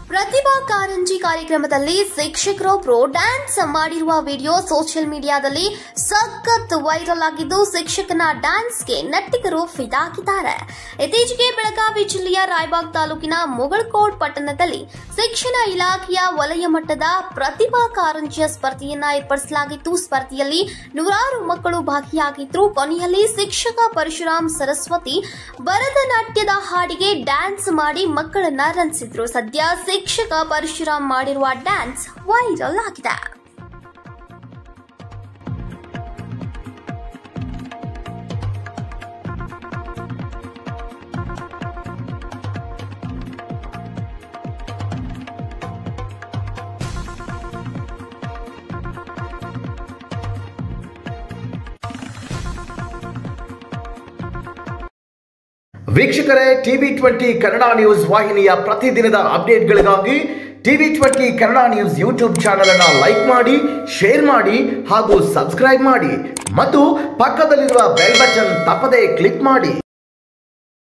ಪ್ರತಿಭಾ ಕಾರಂಜಿ ಕಾರ್ಯಕ್ರಮದಲ್ಲಿ ಶಿಕ್ಷಕರೊಬ್ಬರು ಡ್ಯಾನ್ಸ್ ಮಾಡಿರುವ ವಿಡಿಯೋ ಸೋಷಿಯಲ್ ಮೀಡಿಯಾದಲ್ಲಿ ಸಖತ್ ವೈರಲ್ ಆಗಿದ್ದು ಶಿಕ್ಷಕನ ಡ್ಯಾನ್ಸ್ಗೆ ನಟ್ಟಿಗರು ಫಿದಾಗಿದ್ದಾರೆ ಇತ್ತೀಚೆಗೆ ಬೆಳಗಾವಿ ಜಿಲ್ಲೆಯ ರಾಯಬಾಗ್ ತಾಲೂಕಿನ ಮುಗಳಕೋಟ್ ಪಟ್ಟಣದಲ್ಲಿ ಶಿಕ್ಷಣ ಇಲಾಖೆಯ ವಲಯ ಮಟ್ಟದ ಪ್ರತಿಭಾ ಕಾರಂಜಿಯ ಸ್ಪರ್ಧೆಯನ್ನ ಏರ್ಪಡಿಸಲಾಗಿತ್ತು ಸ್ಪರ್ಧೆಯಲ್ಲಿ ನೂರಾರು ಮಕ್ಕಳು ಭಾಗಿಯಾಗಿದ್ರು ಕೊನೆಯಲ್ಲಿ ಶಿಕ್ಷಕ ಪರಶುರಾಮ್ ಸರಸ್ವತಿ ಭರತನಾಟ್ಯದ ಹಾಡಿಗೆ ಡ್ಯಾನ್ಸ್ ಮಾಡಿ ಮಕ್ಕಳನ್ನ ರಂಜಿಸಿದ್ರು ಸದ್ಯ ಶಿಕ್ಷಕ ಪರಶುರಾಮ್ ಮಾಡಿರುವ ಡ್ಯಾನ್ಸ್ ವೈರಲ್ ಆಗಿದೆ ವೀಕ್ಷಕರೇ ಟಿವಿ ಟ್ವೆಂಟಿ ಕನ್ನಡ ನ್ಯೂಸ್ ವಾಹಿನಿಯ ಪ್ರತಿದಿನದ ಅಪ್ಡೇಟ್ಗಳಿಗಾಗಿ TV twenty Kannada news YouTube channel ಅನ್ನು ಲೈಕ್ ಮಾಡಿ ಶೇರ್ ಮಾಡಿ ಹಾಗೂ ಸಬ್ಸ್ಕ್ರೈಬ್ ಮಾಡಿ ಮತ್ತು ಪಕ್ಕದಲ್ಲಿರುವ ಬೆಲ್ ಬಟನ್ ತಪ್ಪದೇ ಕ್ಲಿಕ್ ಮಾಡಿ